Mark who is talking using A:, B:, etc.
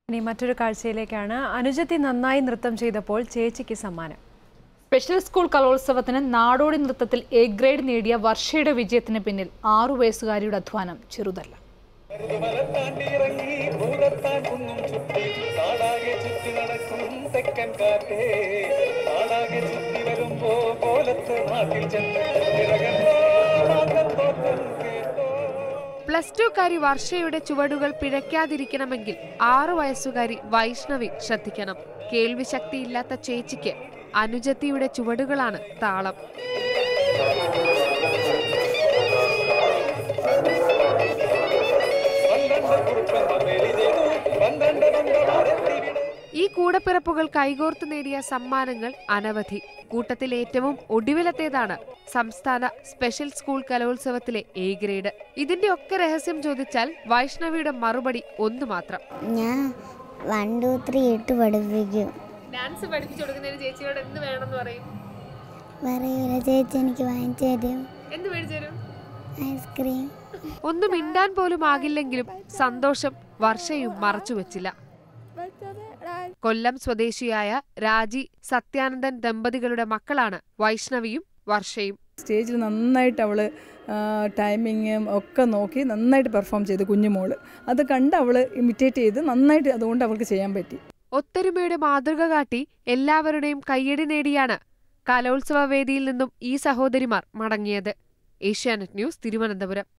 A: ഇനി മറ്റൊരു കാഴ്ചയിലേക്കാണ് അനുജത്തി നന്നായി നൃത്തം ചെയ്തപ്പോൾ ചേച്ചിക്ക് സമ്മാനം
B: സ്പെഷ്യൽ സ്കൂൾ കലോത്സവത്തിന് നാടോടി നൃത്തത്തിൽ എ ഗ്രേഡ് നേടിയ വർഷയുടെ വിജയത്തിന് പിന്നിൽ ആറു വയസ്സുകാരിയുടെ അധ്വാനം ചെറുതല്ല
C: മലത്താണ്ടിറങ്ങി ഭൂതത്താൻ കുന്നും ചുറ്റി നാടാകെ ചുറ്റി നടക്കും തെക്കൻ കാറ്റേ നാടാകെ ചുറ്റി വരുമ്പോ കോലത്ത് നാട്ടിൽ ചെന്ന് തിരകണ്ടോ നാട്ടൻ തോറ്റം കേട്ടോ
D: പ്ലസ് ടുക്കാരി വർഷയുടെ ചുവടുകൾ പിഴയ്ക്കാതിരിക്കണമെങ്കിൽ ആറു വയസ്സുകാരി വൈഷ്ണവി ശ്രദ്ധിക്കണം കേൾവി ശക്തിയില്ലാത്ത ചേച്ചിക്ക് അനുജത്തിയുടെ ചുവടുകളാണ് താളം
C: പന്ത്രണ്ട് കുറുപ്പെന്ന പേര് ചെയ്തു പന്ത്രണ്ട് ബന്ധമാരെത്തിവിടെ
D: ഈ കൂടപ്പിറപ്പുകൾ കൈകോർത്ത് നേടിയ സമ്മാനങ്ങൾ അനവധി കൂട്ടത്തിൽ ഏറ്റവും ഒടുവിലത്തേതാണ് സംസ്ഥാന സ്പെഷ്യൽ സ്കൂൾ കലോത്സവത്തിലെ എ ഗ്രേഡ് ഇതിന്റെ ഒക്കെ രഹസ്യം ചോദിച്ചാൽ വൈഷ്ണവിയുടെ മറുപടി ഒന്നു മാത്രം
E: ഞാൻ വൺ ടു ത്രീ ഇട്ട് പഠിപ്പിക്കും
D: ഡാൻസ് പഠിപ്പിച്ചു കൊടുക്കുന്നതിന് ചേച്ചിയോട് എന്ത് വേണമെന്ന് പറയും
E: പറയൂല ചേച്ചി എനിക്ക് വാങ്ങിച്ചു തരും
D: എന്ത് മേടിച്ചു തരും
E: ഐസ്ക്രീം
D: ഒന്നും മിണ്ടാൻ പോലും ആകില്ലെങ്കിലും സന്തോഷം വർഷയും മറച്ചുവെച്ചില്ല കൊല്ലം സ്വദേശിയായ രാജി സത്യാനന്ദൻ ദമ്പതികളുടെ മക്കളാണ് വൈഷ്ണവിയും വർഷയും
F: സ്റ്റേജിൽ നന്നായിട്ട് അവൾ ടൈമിങ്ങും ഒക്കെ നോക്കി നന്നായിട്ട് പെർഫോം ചെയ്തു കുഞ്ഞുമോള് അത് കണ്ട് അവൾ ഇമിറ്റേറ്റ് ചെയ്ത് നന്നായിട്ട് അതുകൊണ്ട് അവൾക്ക് ചെയ്യാൻ പറ്റി
D: ഒത്തൊരുമയുടെ മാതൃക കാട്ടി എല്ലാവരുടെയും കയ്യടി നേടിയാണ് കലോത്സവ വേദിയിൽ നിന്നും ഈ സഹോദരിമാർ മടങ്ങിയത് ഏഷ്യാനെറ്റ് ന്യൂസ് തിരുവനന്തപുരം